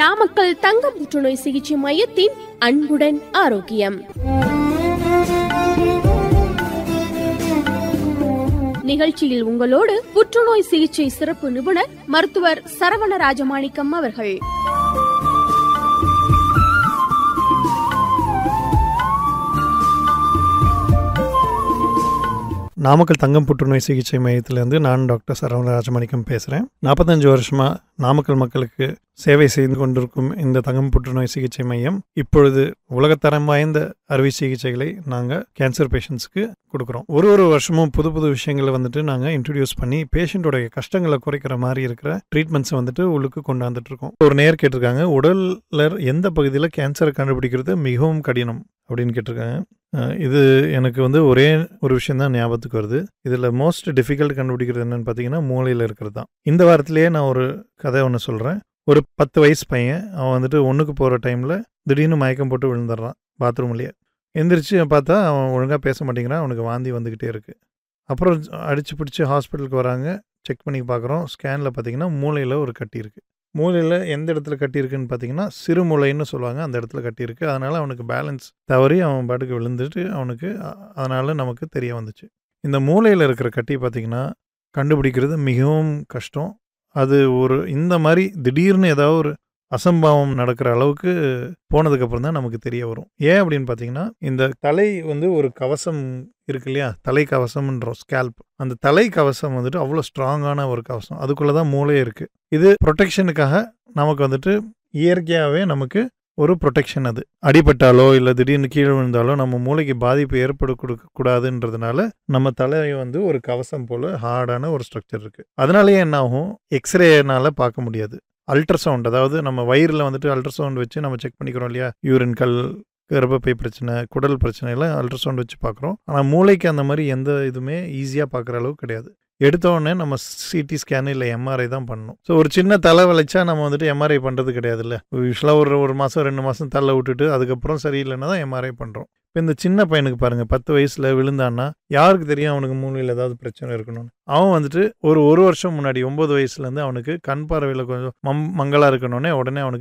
நாமக்கல் தங்க புற்றுநோய் சிகிச்சை மையத்தின் அன்புடன் ஆரோக்கியம் நிகழ்ச்சியில் உங்களோடு புற்றுநோய் சிகிச்சை சிறப்பு நிபுணர் மருத்துவர் சரவண ராஜமாணிக்கம் அவர்கள் நாமக்கல் தங்கம் புற்றுநோய் சிகிச்சை மையத்திலேருந்து நான் டாக்டர் சரவண ராஜமாணிக்கம் பேசுகிறேன் நாற்பத்தஞ்சு வருஷமாக நாமக்கல் மக்களுக்கு சேவை செய்து கொண்டிருக்கும் இந்த தங்கம் புற்றுநோய் சிகிச்சை மையம் இப்பொழுது உலகத்தரம் வாய்ந்த அறுவை சிகிச்சைகளை நாங்கள் கேன்சர் பேஷண்ட்ஸ்க்கு கொடுக்குறோம் ஒரு ஒரு வருஷமும் புது புது விஷயங்களை வந்துட்டு நாங்கள் இன்ட்ரடியூஸ் பண்ணி பேஷண்ட்டோடைய கஷ்டங்களை குறைக்கிற மாதிரி இருக்கிற ட்ரீட்மெண்ட்ஸை வந்துட்டு உள்ளுக்கு கொண்டாந்துட்டு இருக்கோம் ஒரு நேர் கேட்டிருக்காங்க உடல்ல எந்த பகுதியில் கேன்சரை கண்டுபிடிக்கிறது மிகவும் கடினம் அப்படின்னு கேட்டிருக்காங்க அஹ் இது எனக்கு வந்து ஒரே ஒரு விஷயம் தான் ஞாபகத்துக்கு வருது இதில் மோஸ்ட் டிஃபிகல்ட் கண்டுபிடிக்கிறது என்னன்னு பார்த்தீங்கன்னா மூளையில் இருக்கிறது தான் இந்த வாரத்திலேயே நான் ஒரு கதை ஒன்று சொல்கிறேன் ஒரு பத்து வயசு பையன் அவன் வந்துட்டு ஒன்றுக்கு போகிற டைமில் திடீர்னு மயக்கம் போட்டு விழுந்துடுறான் பாத்ரூம்லேயே எந்திரிச்சு பார்த்தா அவன் ஒழுங்காக பேச மாட்டேங்கிறான் அவனுக்கு வாந்தி வந்துக்கிட்டே இருக்குது அப்புறம் அடிச்சு பிடிச்சி ஹாஸ்பிட்டலுக்கு வராங்க செக் பண்ணி பார்க்குறோம் ஸ்கேனில் பார்த்தீங்கன்னா மூளையில் ஒரு கட்டி இருக்குது மூளையில் எந்த இடத்துல கட்டியிருக்குன்னு பார்த்தீங்கன்னா சிறுமூளைன்னு சொல்லுவாங்க அந்த இடத்துல கட்டியிருக்கு அதனால் அவனுக்கு பேலன்ஸ் தவறி அவன் பாட்டுக்கு விழுந்துட்டு அவனுக்கு அதனால் நமக்கு தெரிய வந்துச்சு இந்த மூளையில் இருக்கிற கட்டி பார்த்திங்கன்னா கண்டுபிடிக்கிறது மிகவும் கஷ்டம் அது ஒரு இந்த மாதிரி திடீர்னு ஏதாவது ஒரு அசம்பாவம் நடக்கிற அளவுக்கு போனதுக்கப்புறம் தான் நமக்கு தெரிய வரும் ஏன் அப்படின்னு பார்த்தீங்கன்னா இந்த தலை வந்து ஒரு கவசம் இருக்கு இல்லையா தலை கவசம்ன்றோம் ஸ்கேல்ப் அந்த தலை கவசம் வந்துட்டு அவ்வளோ ஸ்ட்ராங்கான ஒரு கவசம் அதுக்குள்ளே தான் மூளையே இருக்குது இது ப்ரொடெக்ஷனுக்காக நமக்கு வந்துட்டு இயற்கையாகவே நமக்கு ஒரு ப்ரொடெக்ஷன் அது அடிபட்டாலோ இல்லை திடீர்னு கீழே விழுந்தாலோ நம்ம மூளைக்கு பாதிப்பு ஏற்பட கொடுக்க கூடாதுன்றதுனால நம்ம தலையை வந்து ஒரு கவசம் போல் ஹார்டான ஒரு ஸ்ட்ரக்சர் இருக்குது அதனாலேயே என்ன ஆகும் எக்ஸ்ரேனால பார்க்க முடியாது அல்ட்ராசவுண்ட் அதாவது நம்ம வயிறில் வந்துட்டு அல்ட்ராசவுண்ட் வச்சு நம்ம செக் பண்ணிக்கிறோம் இல்லையா யூரின் கல் கர்ப்பப்பை பிரச்சனை குடல் பிரச்சனை எல்லாம் அல்ட்ராசவுண்ட் வச்சு பார்க்குறோம் ஆனால் மூளைக்கு அந்த மாதிரி எந்த இதுவுமே ஈஸியாக பார்க்குற அளவுக்கு கிடையாது எடுத்த உடனே நம்ம சிடி ஸ்கேன் இல்லை எம்ஆர்ஐ தான் பண்ணணும் ஸோ ஒரு சின்ன தலை வளைச்சா நம்ம வந்துட்டு எம்ஆர்ஐ பண்ணுறது கிடையாதுல்ல யூஸ்வலாக ஒரு ஒரு மாதம் ரெண்டு மாதம் தலை விட்டுட்டு அதுக்கப்புறம் சரியில்லைன்னா தான் எம்ஆர்ஐ பண்ணுறோம் இப்போ இந்த சின்ன பையனுக்கு பாருங்கள் பத்து வயசில் விழுந்தான்னா யாருக்கு தெரியும் அவனுக்கு மூளையில் ஏதாவது பிரச்சனை இருக்கணும்னு அவன் வந்துட்டு ஒரு ஒரு வருஷம் முன்னாடி ஒம்பது வயசுலேருந்து அவனுக்கு கண் பார்வையில் கொஞ்சம் மம் மங்களாக இருக்கணுன்னே உடனே அவனுக்கு